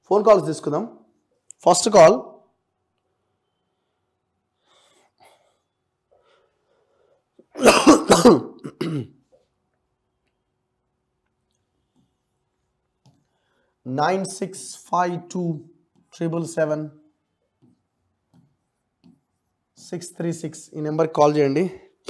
Phone calls తీసుకుందాం first call nine six five two triple seven six three six ఈ నెంబర్కి call చేయండి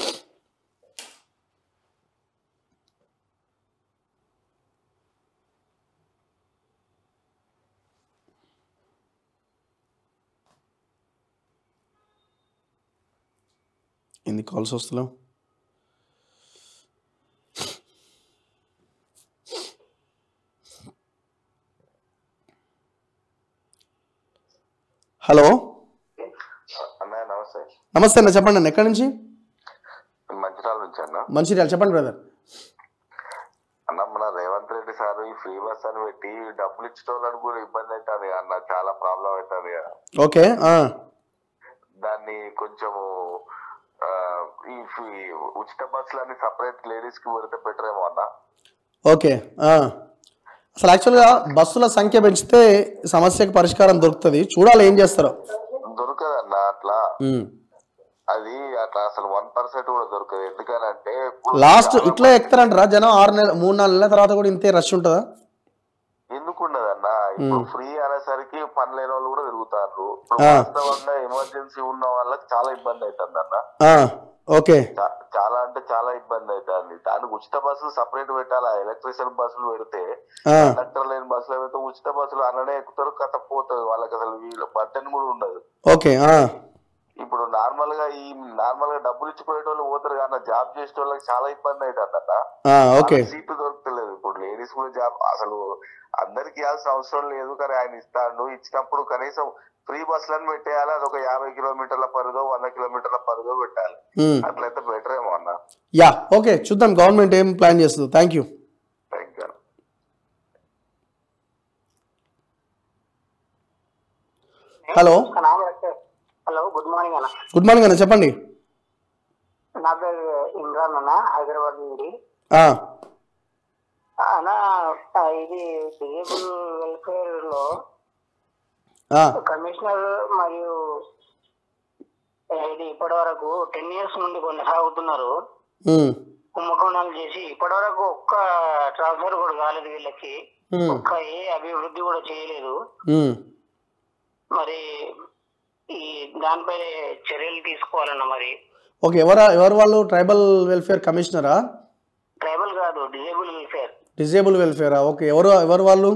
ఎన్ని కాల్స్ వస్తున్నావు హలో అన్నయ్య నమస్తే నమస్తే అన్న చెప్పండి అన్న ఎక్కడి నుంచి మంచిర్యాల నుంచి అన్న మంచిర్యాల చెప్పండి బ్రదర్ అన్న మన రేవంత్ రెడ్డి సార్ ఈ ఫ్రీ బస్ అని పెట్టి డబ్బులు ఇచ్చిన వాళ్ళని కూడా ఇబ్బంది అవుతుంది అన్న చాలా ప్రాబ్లం అవుతుంది కదా. ఓకే ఆ, దాన్ని కొంచెము ఆ, ఈ ఫ్రీ- ఉచిత బస్సులన్నీ సపరేట్ లేడీస్ కి పెడితే బెటర్ ఏమో అన్న ఓకే ఆ. అసలు యాక్చువల్గా బస్సుల సంఖ్య పెంచితే సమస్యకు పరిష్కారం దొరుకుతుంది చూడాలి ఏం చేస్తారో దొరకదు అన్న అట్లా ఉమ్. అది అట్లా అసలు వన్ పర్సెంట్ కూడా దొరకదు ఎందుకనంటే లాస్ట్ ఇట్లా ఎక్కుతారంటారా జనం ఆరు నెలల మూడు నాలుగు నెలల తర్వాత కూడా ఇంతే రష్ ఉంటుందా ఎందుకు ఉండదన్న ఇప్పుడు ఫ్రీ అనేసరికి పని లేని వాళ్ళు కూడా తిరుగుతారు ఇప్పుడు ఆ. వాస్తవంగా ఎమర్జెన్సీ ఉన్న వాళ్ళకి చాలా ఇబ్బంది అవుతుంది అన్న ఆ, ఓకే చా- చాలా అంటే చాలా ఇబ్బంది అవుతుంది దానికి ఉచిత బస్సులు సపరేట్ పెట్టాలి ఎలక్ట్రిషియన్ బస్సులు పెడితే ఆ, కండక్టర్ లేని బస్సులు పెడితే ఉచిత బస్సులు అన్ననే ఎక్కుతారు కథ పోతుంది వాళ్ళకి అసలు వీళ్ళ బట్టన్ కూడా ఉండదు ఓకే ఆ, ఇప్పుడు నార్మల్ గా ఈ నార్మల్ గా డబ్బులు ఇచ్చిపోయే వాళ్ళు పోతారు కానీ జాబ్ చేసే వాళ్ళకి చాలా ఇబ్బంది అవుతుంది అన్న ఆ, ఓకే సీట్లు దొరకలేదు ఇప్పుడు లేడీస్ కూడా జాబ్ అసలు అందరికి ఇవ్వాల్సిన అవసరం లేదు కానీ ఆయన ఇస్తాడు ఇచ్చినప్పుడు కనీసం ఫ్రీ బస్సులను పెట్టేయాలి అది ఒక యాభై కిలోమీటర్ల పరిధో వంద కిలోమీటర్ల పరిధో పెట్టాలి ఉమ్. అట్లయితే బెటర్ ఏమో అన్న యా ఓకే చూద్దాం గవర్నమెంట్ ఏం ప్లాన్ చేస్తుందో thank you thank you hello hello good morning అన్న గుడ్ మార్నింగ్ అన్న చెప్పండి నా పేరు ఇమ్రాన్ అన్న హైదరాబాద్ నుండి ఆ, అన్న ఆ, ఇది డిజేబుల్ వెల్ఫేర్ లో ఆ, కమిషనర్ మరియు ఆ, ఇది ఇప్పటి వరకు టెన్ ఇయర్స్ నుండి కొనసాగుతున్నారు ఉమ్, కుంభకోణాలు చేసి ఇప్పటి వరకు ఒక్క ట్రాన్స్ఫర్ కూడా కాలేదు వీళ్ళకి ఉమ్, ఒక్క ఏ అభివృద్ధి కూడా చేయలేదు ఉమ్. మరి ఈ దానిపై చర్యలు తీసుకోవాలన్న మరి ఓకే ఎవరా ఎవరు వాళ్ళు ట్రైబల్ వెల్ఫేర్ కమిషనరా ట్రైబల్ కాదు డిజేబుల్ వెల్ఫేర్ డిజేబుల్ వెల్ఫేరా ఓకే ఎవరు ఎవరు వాళ్ళు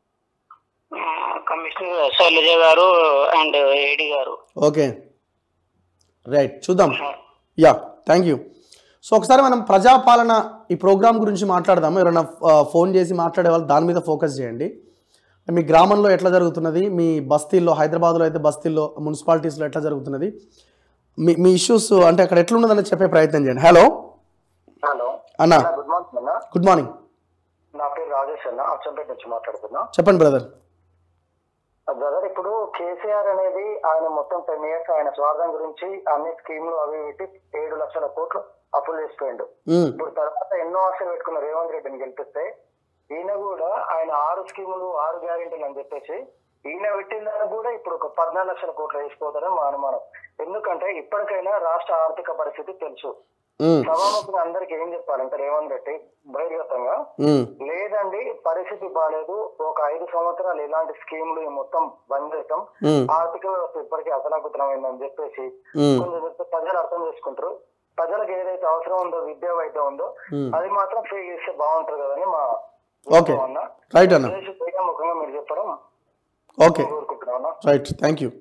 commissioner Shailaja garu and AD garu okay right చూద్దాం యా థ్యాంక్ యూ సో ఒకసారి మనం ప్రజాపాలన ఈ ప్రోగ్రామ్ గురించి మాట్లాడదాము ఎవరైనా ఆ, ఫోన్ చేసి మాట్లాడే వాళ్ళు దాని మీద ఫోకస్ చేయండి మీ గ్రామంలో ఎట్లా జరుగుతున్నది మీ బస్తీల్లో హైదరాబాద్లో అయితే బస్తీల్లో మున్సిపాలిటీస్లో ఎట్లా జరుగుతున్నది మీ మీ ఇష్యూస్ అంటే అక్కడ ఎట్లున్నదని చెప్పే ప్రయత్నం చేయండి హలో హలో అన్న గుడ్ మార్నింగ్ అన్న గుడ్ మార్నింగ్ నా పేరు రాజేష్ అన్న అచ్చంపేట నుంచి మాట్లాడుతున్నా చెప్పండి బ్రదర్ బ్రదర్ ఇప్పుడు కేసీఆర్ అనేది ఆయన మొత్తం టెన్ ఇయర్స్ ఆయన స్వార్థం గురించి అన్ని స్కీమ్లు అవి పెట్టి ఏడు లక్షల కోట్లు అప్పులు చేసిపోయిండు ఇప్పుడు తర్వాత ఎన్నో ఆశలు పెట్టుకున్న రేవంత్ రెడ్డిని గెలిపిస్తే ఈయన కూడా ఆయన ఆరు స్కీములు ఆరు గ్యారెంటీలు అని చెప్పేసి ఈయన పెట్టిన దానికి కూడా ఇప్పుడు ఒక పద్నాలుగు లక్షల కోట్లు వేసిపోతారని మా అనుమానం ఎందుకంటే ఇప్పటికైనా రాష్ట్ర ఆర్థిక పరిస్థితి తెలుసు సభాముఖంగా అందరికి ఏం చెప్పాలంటే రేవంత్ రెడ్డి బహిర్గతంగా లేదండి పరిస్థితి బాగాలేదు ఒక ఐదు సంవత్సరాలు ఇలాంటి స్కీములు ఈ మొత్తం బంద్ చేస్తాం ఆర్థిక వ్యవస్థ ఇప్పటికీ అతలాకుతలమైందని చెప్పేసి కొంచెం చెప్తే ప్రజలు అర్థం చేసుకుంటారు ప్రజలకు ఏదైతే అవసరం ఉందో విద్యా వైద్యం ఉందో అది మాత్రం ఫ్రీ చేస్తే బాగుంటది కదని మా ఓకే ఉద్దేశం అన్న రైట్ అన్న దేశ ముఖంగా మీరు చెప్పడం ఓకే కోరుకుంటున్నాం అన్న రైట్ థ్యాంక్ యూ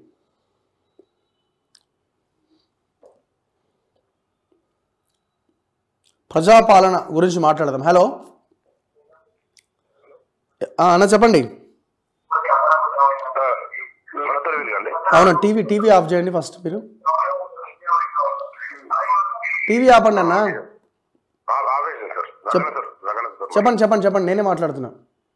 ప్రజాపాలన గురించి మాట్లాడదాం హలో ఆ, అన్న చెప్పండి అవునా టీవీ టీవీ ఆఫ్ చేయండి ఫస్ట్ మీరు టీవీ ఆపండి అన్న చెప్ చెప్పండి చెప్పండి చెప్పండి నేనే మాట్లాడుతున్నా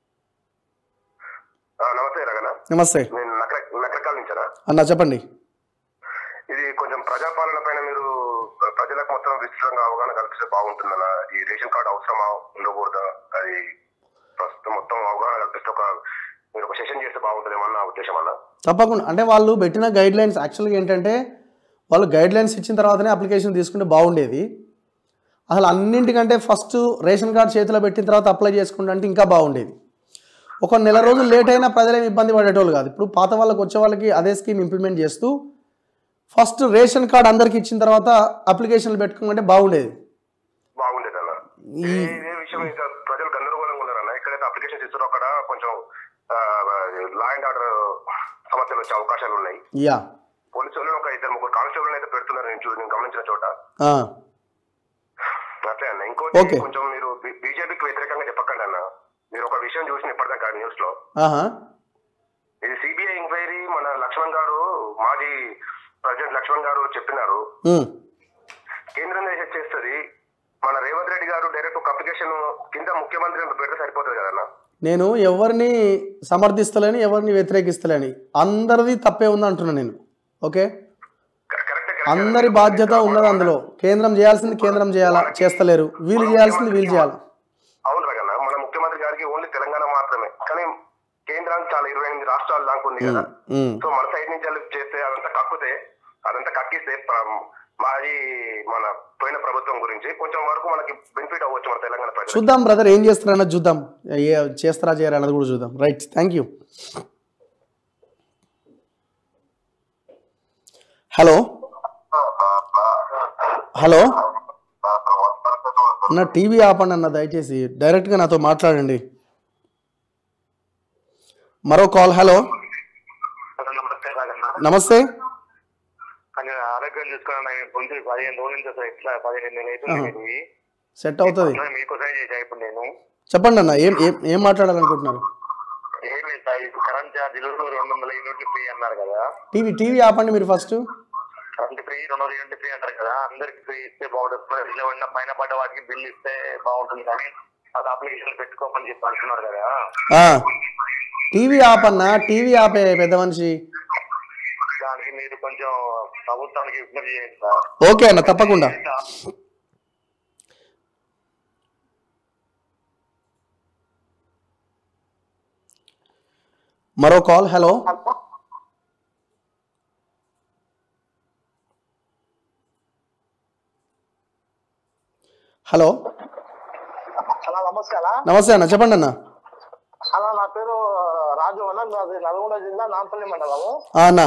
నమస్తే రగన నమస్తే నేను నకరకాల నుంచారా అన్న చెప్పండి ఇది కొంచెం ప్రజాపాలన పైన మీరు ప్రజలకు మొత్తం విస్తృతంగా అవగాహన కల్పిస్తే బాగుంటుందన్న ఈ రేషన్ కార్డు అవసరమా ఉండకూడదా అది ప్రస్తుతం మొత్తం అవగాహన కల్పిస్తే ఒక మీరు ఒక సెషన్ చేస్తే బాగుంటుందేమో అన్న ఉద్దేశం అన్న తప్పకుండా అంటే వాళ్ళు పెట్టిన గైడ్ లైన్స్ యాక్చువల్గా ఏంటంటే వాళ్ళు గైడ్ లైన్స్ ఇచ్చిన తర్వాతనే అప్లికేషన్ తీసుకుంటే బాగుండేది అసలు అన్నింటికంటే ఫస్ట్ రేషన్ కార్డ్ చేతిలో పెట్టిన తర్వాత అప్లై చేసుకుంటే అంటే ఇంకా బాగుండేది ఒక నెల రోజులు లేట్ అయినా ప్రజలేమి ఇబ్బంది పడేటోళ్ళు కాదు ఇప్పుడు పాత వాళ్ళకి వచ్చే వాళ్ళకి అదే స్కీమ్ ఇంప్లిమెంట్ చేస్తూ ఫస్ట్ రేషన్ కార్డ్ అందరికి ఇచ్చిన తర్వాత అప్లికేషన్లు పెట్టుకుంటే బాగుండేది బాగుండేది అన్న ఈ ఏ- ఇదే విషయం ఇంకా ప్రజలు గందరగోళంగా ఉన్నారన్న ఎక్కడైతే అప్లికేషన్స్ ఇస్తారో అక్కడ కొంచెం లా అండ్ ఆర్డర్ సమస్యలు వచ్చే అవకాశాలు ఉన్నాయి యా పోలీసు వాళ్ళు ఒక ఇద్దరు ముగ్గురు కానిస్టేబుల్ అయితే పెడుతున్నారు నేను చూ- నేను గమనించిన చోట ఆ, అట్లే అన్న Okay. ఇంకోటి కొంచెం మీరు బీజేపీకి వ్యతిరేకంగా చెప్పకండి అన్న మీరు ఒక విషయం చూసిన ఇప్పటిదాకా న్యూస్ లో ఆహా ఇది సిబిఐ ఎంక్వైరీ మన లక్ష్మణ్ గారు మాజీ ప్రెసిడెంట్ లక్ష్మణ్ గారు చెప్పినారు ఉమ్, కేంద్రం దేశం చేస్తుంది మన రేవంత్ రెడ్డి గారు డైరెక్ట్ ఒక అప్లికేషన్ కింద ముఖ్యమంత్రి పెడితే సరిపోతుంది కదన్న నేను ఎవరిని సమర్థిస్తలేని ఎవరిని వ్యతిరేకిస్తలేని అందరిది తప్పే ఉంది అంటున్నా నేను ఓకే కరెక్ట్ అందరి బాధ్యత ఉన్నది అందులో కేంద్రం చేయాల్సింది కేంద్రం చేయాలా చేస్తలేరు వీళ్ళు చేయాల్సింది వీళ్ళు చేయాలి అవును రగన్న మన ముఖ్యమంత్రి గారికి ఓన్లీ తెలంగాణ మాత్రమే కానీ కేంద్రానికి చాలా ఇరవై ఎనిమిది రాష్ట్రాలు దాకా ఉంది కదా ఉమ్, సో మన సైడ్ నుంచి వెళ్ళి చేస్తే అదంతా కక్కుతే అదంతా కక్కిస్తే ప- మాది మన పోయిన ప్రభుత్వం గురించి కొంచెం వరకు మనకి బెనిఫిట్ అవ్వచ్చు మన తెలంగాణ ప్రజలు చూద్దాం బ్రదర్ ఏం చేస్తారన్నది చూద్దాం ఏ చేస్తారా చేయరా అన్నది కూడా చూద్దాం right thank you hello hello అన్న టీవీ ఆపండి అన్న దయచేసి డైరెక్ట్గా నాతో మాట్లాడండి మరో కాల్ హలో నమస్తే రాగన్న నమస్తే కానీ ఆరోగ్యం చూసుకున్నా కొంచెం పదిహేను రోజుల నుంచి అసలు ఎట్లా పదిహేను నెలలు అవుతుంది ఇది. సెట్ అవుతుంది అసలు మీకోసమే చేసా ఇప్పుడు నేను చెప్పండి అన్న ఏం ఏం ఏం మాట్లాడాలనుకుంటున్నారు ఏం లేదు సార్, ఇప్పుడు కరెంట్ ఛార్జీలు రెండు వందల యూనిట్లు ఫ్రీ అన్నారు కదా టీవీ టీవీ ఆపండి మీరు ఫస్ట్ కరెంట్ ఫ్రీ రెండు వందల యూనిట్లు ఫ్రీ అంటారు కదా అందరికి ఫ్రీ ఇస్తే బాగుంటుంది ఇలా ఉన్న పైన పడ్డ వాటికి బిల్ ఇస్తే బాగుంటుంది కానీ అది అప్లికేషన్ పెట్టుకోమని చెప్పి అంటున్నారు కదా టీవీ ఆపన్నా టీవీ ఆపే పెద్ద మనిషి దానికి మీరు కొంచెం ప్రభుత్వానికి విజ్ఞప్తి చేయండి సార్ ఓకే అన్న తప్పకుండా మరో కాల్ హలో హలో అలా నమస్కారం నమస్తే అన్న చెప్పండి అన్న అలా నా పేరు రాజు అన్న నాది నల్గొండ జిల్లా నాంపల్లి మండలము ఆ, అన్న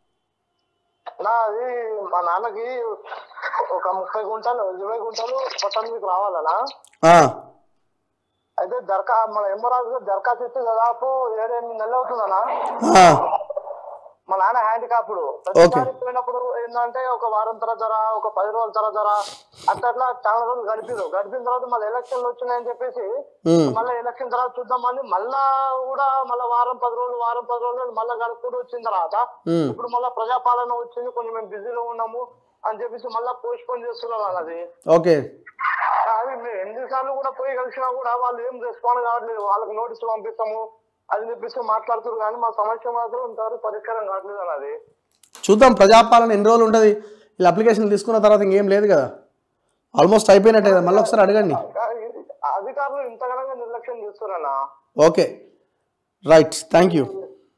నాది మా నాన్నకి ఒక ముప్పై గుంటలు ఇరవై గుంటలు పట్టణానికి రావాలనా ఆ, అయితే దరఖా మన ఎంబరాజు దరఖాస్తు ఇస్తే దాదాపు ఏడెనిమిది నెలలు అవుతుందనా ఆ, మా నాన్న హ్యాండికాప్డ్ ప్రతిసారి పోయినప్పుడు ఏంటంటే ఒక వారం తర్వాత రా ఒక పది రోజుల తర్వాత రా అట్లా అట్లా చాలా రోజులు గడిపారు గడిపిన తర్వాత మళ్ళీ ఎలక్షన్లు వచ్చినాయని చెప్పేసి ఉమ్, మళ్ళీ ఎలక్షన్ తర్వాత చూద్దామని మళ్ళా కూడా మళ్ళీ వారం పది రోజులు వారం పది రోజులు మళ్ళీ గడుపుకుంటూ వచ్చిన తర్వాత ఉమ్, ఇప్పుడు మళ్ళీ ప్రజాపాలన వచ్చింది కొంచెం మేము బిజీలో ఉన్నాము అని చెప్పేసి మళ్ళీ పోస్ట్ పోన్ చేస్తున్నాం అన్నది ఓకే అది మేము ఎన్నిసార్లు కూడా పోయి కలిసినా కూడా వాళ్ళు ఏం రెస్పాండ్ కావట్లేదు వాళ్ళకి నోటీస్ పంపిస్తాము అది చెప్పేసి మాట్లాడుతున్నారు కానీ మా సమస్య మాత్రం ఇంతవరకు పరిష్కారం కావట్లేదు అన్నది చూద్దాం ప్రజాపాలన ఎన్ని రోజులు ఉంటుంది వీళ్ళు అప్లికేషన్ తీసుకున్న తర్వాత ఇంకేం లేదు కదా ఆల్మోస్ట్ అయిపోయినట్టే కదా మళ్ళీ ఒకసారి అడగండి కానీ అధికారులు ఇంతగానంగా నిర్లక్ష్యం చేస్తున్నారన్నా okay right thank you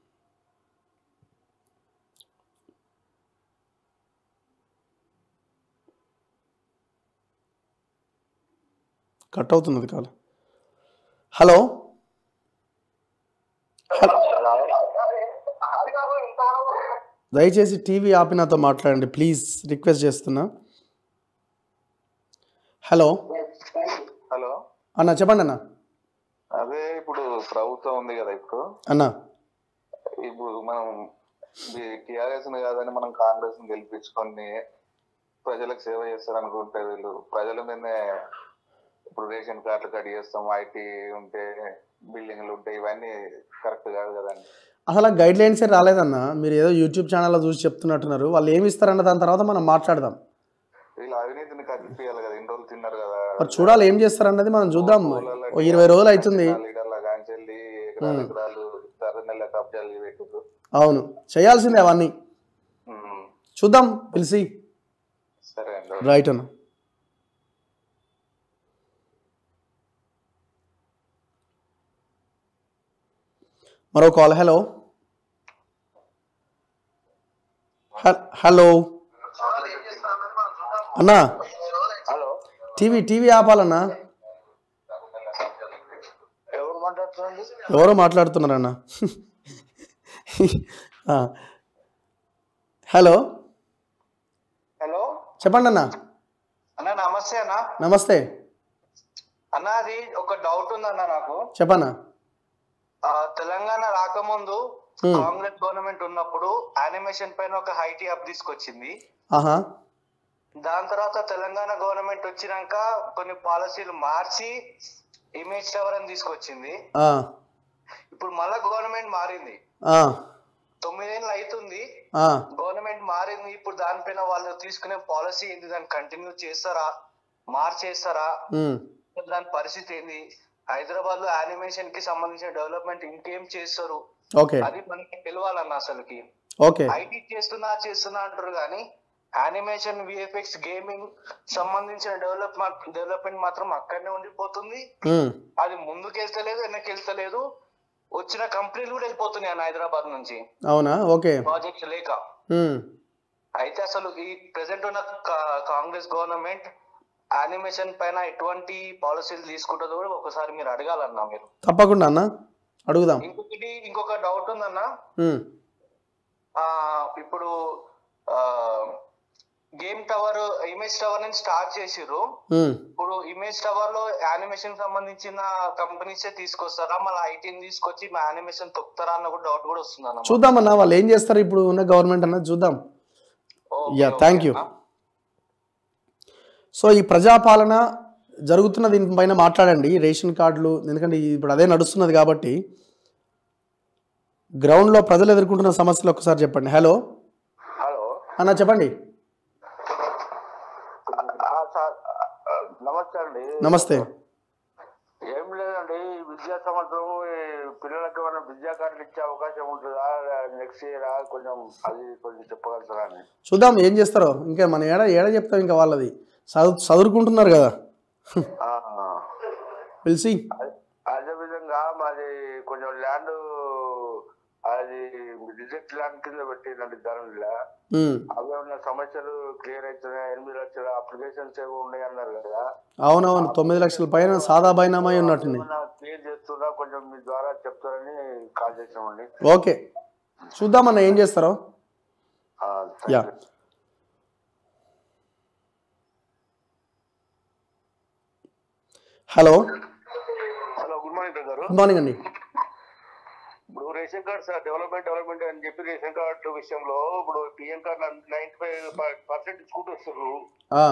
cut అవుతున్నది కాల్ హలో దయచేసి టీవీ ఆపి నాతో మాట్లాడండి ప్లీజ్ రిక్వెస్ట్ చేస్తున్నా హలో హలో అన్న చెప్పండి అన్న అదే ఇప్పుడు ప్రభుత్వం ఉంది కదా ఇప్పుడు అన్న ఇప్పుడు మనం టిఆర్ఎస్ కాదని మనం కాంగ్రెస్ ని గెలిపించుకొని ప్రజలకు సేవ చేస్తారు అనుకుంటే వీళ్ళు ప్రజల మీదనే ఇప్పుడు రేషన్ కార్డులు కట్ చేస్తాం ఐటీ ఉంటే బిల్డింగ్లు ఉంటాయి ఇవన్నీ కరెక్ట్ కాదు కదండి అసలు ఆ గైడ్ లైన్సే రాలేదన్న మీరు ఏదో యూట్యూబ్ ఛానల్లో చూసి చెప్తున్నట్టున్నారు వాళ్ళు ఏమి ఇస్తారన్న దాని తర్వాత మనం మాట్లాడదాం వీళ్ళు అవినీతిని కట్టిపియాలి కదా ఇన్ని రోజులు తిన్నారు కదా మరి చూడాలి ఏం చేస్తారన్నది మనం చూద్దాం ఓ ఇరవై రోజులు అవుతుంది లీడర్ల కాంచెల్లి ఎకరాలు ఎకరాలు తర నెల కబ్జాలు పెట్టుకు అవును చేయాల్సిందే అవన్నీ చూద్దాం పిలిచి సరే అండి రైట్ అన్న మరో కాల్ హలో హ- హలో అన్నా హలో టీవీ టీవీ ఆపాలన్నా ఎవరు మాట్లాడుతుంది ఎవరో మాట్లాడుతున్నారన్నా ఆ. హలో హలో చెప్పండి అన్న అన్న నమస్తే అన్న నమస్తే అన్న అది ఒక డౌట్ ఉందన్న నాకు చెప్పన్నా ఆ, తెలంగాణ రాకముందు Hmm. కాంగ్రెస్ గవర్నమెంట్ ఉన్నప్పుడు యానిమేషన్ పైన ఒక హైటీ అప్ తీసుకొచ్చింది ఆహా దాని తర్వాత తెలంగాణ గవర్నమెంట్ వచ్చినాక కొన్ని పాలసీలు మార్చి ఇమేజ్ టవర్ అని తీసుకొచ్చింది ఆ, ఇప్పుడు మళ్ళా గవర్నమెంట్ మారింది ఆ, తొమ్మిదేళ్ళు అవుతుంది ఆ. గవర్నమెంట్ మారింది ఇప్పుడు దానిపైన వాళ్ళు తీసుకునే పాలసీ ఏంది దాన్ని కంటిన్యూ చేస్తారా మార్చేస్తారా ఉమ్, దాని పరిస్థితి ఏంది హైదరాబాద్ లో యానిమేషన్ కి సంబంధించిన డెవలప్మెంట్ ఇంకేం చేస్తారు ఓకే అది మనకి తెలియాలన్న అసలుకి ఓకే ఐటీ చేస్తున్నా చేస్తున్నా అంటారు కానీ యానిమేషన్ విఎఫ్ఎక్స్ గేమింగ్ సంబంధించిన డెవలప్మెంట్ డెవలప్మెంట్ మాత్రం అక్కడనే ఉండిపోతుంది ఉమ్, అది ముందుకు వెళ్తలేదు వెనక్కి వెళ్తలేదు వచ్చిన కంపెనీలు కూడా వెళ్ళిపోతున్నాయి అన్న హైదరాబాద్ నుంచి అవునా ఓకే ప్రాజెక్ట్స్ లేక ఉమ్, అయితే అసలు ఈ ప్రెసెంట్ ఉన్న కా- కాంగ్రెస్ గవర్నమెంట్ యానిమేషన్ పైన ఎటువంటి పాలసీలు తీసుకుంటుందో కూడా ఒకసారి మీరు అడగాలన్నా మీరు తప్పకుండా అన్న అడుగుదాం ఇంకొకటి ఇంకొక డౌట్ ఉందన్న ఉమ్, ఆ ఇప్పుడు గేమ్ టవర్ ఇమేజ్ టవర్ నుంచి స్టార్ట్ చేసిర్రు ఉమ్. ఇప్పుడు ఇమేజ్ టవర్ లో యానిమేషన్ సంబంధించిన కంపెనీస్ తీసుకొస్తారా మళ్ళీ ఐటీని తీసుకొచ్చి మా యానిమేషన్ తొక్కుతారా అన్న కూడా డౌట్ కూడా వస్తుంది అన్న చూద్దామన్నా వాళ్ళు ఏం చేస్తారు ఇప్పుడు ఉన్న గవర్నమెంట్ అన్నది చూద్దాం యా థ్యాంక్ యూ సో ఈ ప్రజాపాలన జరుగుతున్న దీనిపైన మాట్లాడండి రేషన్ కార్డులు ఎందుకంటే ఇప్పుడు అదే నడుస్తున్నది కాబట్టి గ్రౌండ్లో ప్రజలు ఎదుర్కొంటున్న సమస్యలు ఒకసారి చెప్పండి హలో హలో అన్న చెప్పండి సార్ నమస్తే అండి నమస్తే ఏం లేదండి ఈ విద్యా సంవత్సరం ఈ పిల్లలకి ఏమైనా విద్యా కార్డులు ఇచ్చే అవకాశం ఉంటుందా నెక్స్ట్ ఇయర్ కొంచెం అది కొంచెం చెప్పగలుగుతారా అని చూద్దాం ఏం చేస్తారో ఇంకా మన ఏడ ఏడ చెప్తాం ఇంకా వాళ్ళది చదువు చదువుకుంటున్నారు కదా ఆ, పిలిచి అదే- అదే విధంగా మరి కొంచెం ల్యాండ్ అది రిజెక్ట్ ల్యాండ్ కింద పెట్టిందండి ధరలో అవి ఉన్న సమస్యలు క్లియర్ అవుతున్నాయి ఎనిమిది లక్షల అప్లికేషన్స్ ఏవో ఉన్నాయి అన్నారు కదా అవునవును తొమ్మిది లక్షల పైన సాదా బైనామై ఉన్నట్టుంది క్లియర్ చేస్తున్నా కొంచెం మీ ద్వారా చెప్తారని కాల్ చేసామండి ఓకే చూద్దామన్న ఏం చేస్తారో ఆ, yeah hello hello good morning garu good morning అండి ఇప్పుడు ration card sir development development అని చెప్పి రేషన్ కార్డు విషయంలో ఇప్పుడు బియ్యం కార్డు నైన్టీ ఫైవ్ పర్సెంట్ ఇచ్చుకుంటూ వస్తున్నారు ఆ,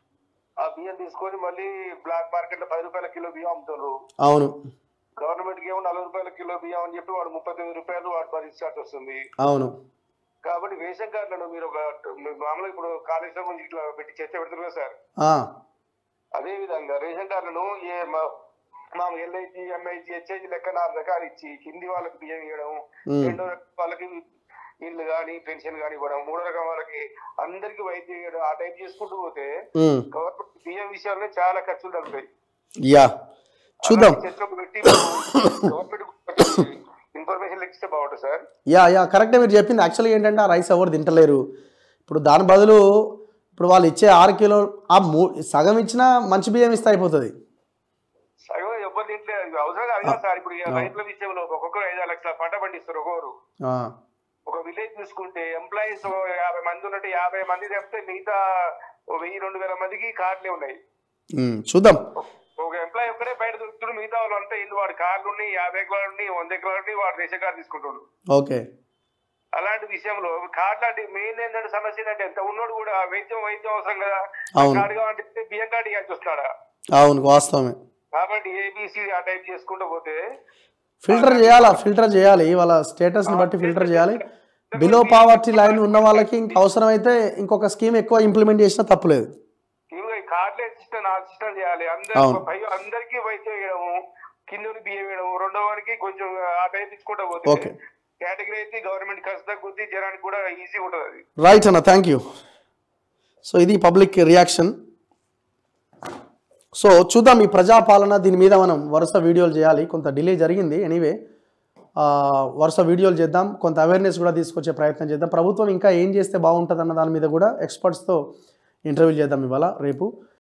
ఆ బియ్యం తీసుకొని మళ్ళీ బ్లాక్ మార్కెట్ లో పది రూపాయల కిలో బియ్యం అమ్ముతారు అవును గవర్నమెంట్ కి ఏమో నలభై రూపాయల కిలో బియ్యం అని చెప్పి వాడు ముప్పై తొమ్మిది రూపాయలు వాడు భరించాల్సి వస్తుంది అవును కాబట్టి రేషన్ కార్డులను మీరు ఒక మీరు మామూలుగా ఇప్పుడు కాళేశ్వరం నుంచి ఇట్లా పెట్టి చర్చ పెడతారు కదా సార్ ఆ, అదే విధంగా రేషన్ కార్డులను ఏ మా- మా ఎల్ఐసి ఎంఐసి హెచ్ఐసి లెక్క నాలుగు రకాలు ఇచ్చి కింది వాళ్ళకి బియ్యం ఇవ్వడం మ్మ్. రెండో రకం వాళ్ళకి ఇల్లు కానీ పెన్షన్ కానీ ఇవ్వడం మూడో రకం వాళ్ళకి అందరికి వైద్యం ఇవ్వడం ఆ టైప్ చేసుకుంటూ పోతే ఉమ్, గవర్నమెంట్ బియ్యం విషయంలో చాలా ఖర్చులు తగ్గుతాయి యా చూద్దాం చర్చకు పెట్టి గవర్నమెంట్ ఇన్ఫర్మేషన్ ఇస్తే బాగుంటుంది సార్ యా యా కరెక్టే మీరు చెప్పింది యాక్చువల్గా ఏంటంటే ఆ రైస్ ఎవరు తింటలేరు ఇప్పుడు దాని బదులు ఇప్పుడు వాళ్ళు ఇచ్చే ఆరు కిలో ఆ మూ సగం ఇచ్చినా మంచి బియ్యం ఇస్తే అయిపోతుంది సగం ఎవరు తింటే అవసరం కాదు కదా సార్ ఇప్పుడు ఈ రైతుల విషయంలో ఒక్కొక్కరు ఐదు ఆరు లక్షల పంట పండిస్తారు ఒక్కొక్కరు ఆ, ఒక విలేజ్ చూసుకుంటే ఎంప్లాయీస్ యాభై మంది ఉన్నట్టు యాభై మంది చెప్తే మిగతా ఓ వెయ్యి రెండు వేల మందికి కార్డులే ఉన్నాయి ఉమ్, చూద్దాం ఒక ఎంప్లాయీ ఒక్కడే బయట దొరుకుతుడు మిగతా వాళ్ళు అంతా ఇల్లు వాడి కార్లు ఉన్నాయి యాభై ఎకరాలు ఉన్నాయి వంద ఎకరాలు ఉన్నాయి వాడు రేషన్ కార్డు తీసుకుంటాడు ఓకే అలాంటి విషయంలో కార్డు లాంటి మెయిన్ ఏంటంటే సమస్య ఏంటంటే ఎంత ఉన్నోడు కూడా వైద్యం వైద్యం అవసరం కదా అవును. కార్డు కావాలంటే బియ్యం కార్డు ఇవ్వాల్సి వస్తున్నాడా అవును వాస్తవమే కాబట్టి ఏబిసి ఆ టైప్ చేసుకుంటూ పోతే ఫిల్టర్ చేయాలా ఫిల్టర్ చేయాలి వాళ్ళ స్టేటస్ని బట్టి ఫిల్టర్ చేయాలి బిలో పావర్టీ లైన్ ఉన్న వాళ్ళకి ఇంకా అవసరమైతే ఇంకొక స్కీమ్ ఎక్కువ ఇంప్లిమెంట్ చేసినా తప్పులేదు ఇవి కార్డులే సిస్టమ్ ఆ సిస్టమ్ చేయాలి అవును. అందరు పై అందరికీ వైద్యం వేయడము కింద బియ్యం వేయడం రెండో వారికి కొంచెం ఆ టైప్ ఇచ్చుకుంటూ పోతే ఓకే. కేటగిరీ అయితే గవర్నమెంట్ ఖర్చు తగ్గుద్ది జనానికి కూడా ఈజీ ఉంటుంది అది రైట్ అన్న థ్యాంక్ యూ సో ఇది పబ్లిక్ రియాక్షన్ సో చూద్దాం ఈ ప్రజాపాలన దీని మీద మనం వరుస వీడియోలు చేయాలి కొంత డిలే జరిగింది ఎనీవే ఆ, వరుస వీడియోలు చేద్దాం కొంత అవేర్నెస్ కూడా తీసుకొచ్చే ప్రయత్నం చేద్దాం ప్రభుత్వం ఇంకా ఏం చేస్తే బాగుంటుంది అన్న దాని మీద కూడా ఎక్స్పర్ట్స్తో ఇంటర్వ్యూ చేద్దాం ఇవాళ రేపు